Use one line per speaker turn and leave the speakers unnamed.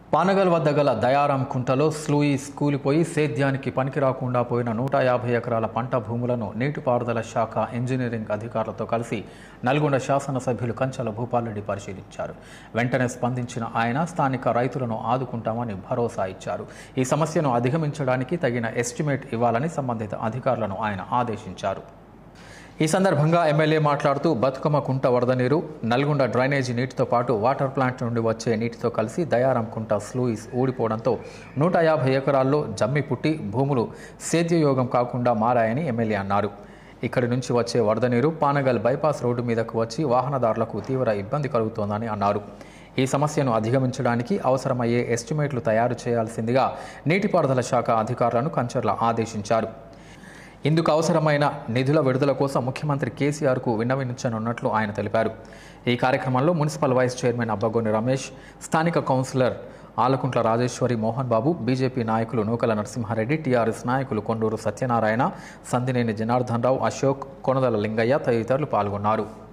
పానగల్ వద్ద గల దయారాం కుంటలో స్లూయిస్ కూలిపోయి సేద్యానికి పనికి రాకుండా పోయిన నూట యాభై ఎకరాల పంట భూములను నీటిపారుదల శాఖ ఇంజనీరింగ్ అధికారులతో కలిసి నల్గొండ శాసనసభ్యులు కంచల భూపాలరెడ్డి పరిశీలించారు వెంటనే స్పందించిన ఆయన స్థానిక రైతులను ఆదుకుంటామని భరోసా ఇచ్చారు ఈ సమస్యను అధిగమించడానికి తగిన ఎస్టిమేట్ ఇవ్వాలని సంబంధిత అధికారులను ఆయన ఆదేశించారు ఈ సందర్భంగా ఎమ్మెల్యే మాట్లాడుతూ బతుకమ్మ కుంట వరద నీరు నల్గొండ డ్రైనేజీ నీటితో పాటు వాటర్ ప్లాంట్ నుండి వచ్చే నీటితో కలిసి దయారం కుంట స్లూయిస్ ఊడిపోవడంతో నూట యాభై ఎకరాల్లో జమ్మి పుట్టి భూములు సేద్యయోగం కాకుండా మారాయని ఎమ్మెల్యే అన్నారు ఇక్కడి నుంచి వచ్చే వరద నీరు పానగల్ బైపాస్ రోడ్డు మీదకు వచ్చి వాహనదారులకు తీవ్ర ఇబ్బంది కలుగుతోందని అన్నారు ఈ సమస్యను అధిగమించడానికి అవసరమయ్యే ఎస్టిమేట్లు తయారు చేయాల్సిందిగా నీటిపారుదల శాఖ అధికారులను కంచర్ల ఆదేశించారు ఇందుకు అవసరమైన నిధుల విడుదల కోసం ముఖ్యమంత్రి కేసీఆర్కు విన్నవించనున్నట్లు ఆయన తెలిపారు ఈ కార్యక్రమంలో municipal vice chairman Abbagoni Ramesh స్థానిక కౌన్సిలర్ ఆలకుంట్ల రాజేశ్వరి మోహన్ బాబు బీజేపీ నాయకులు నూకల నరసింహారెడ్డి టీఆర్ఎస్ నాయకులు కొండూరు సత్యనారాయణ సందినేని జనార్దన్ రావు అశోక్ కొనదల లింగయ్య తదితరులు పాల్గొన్నారు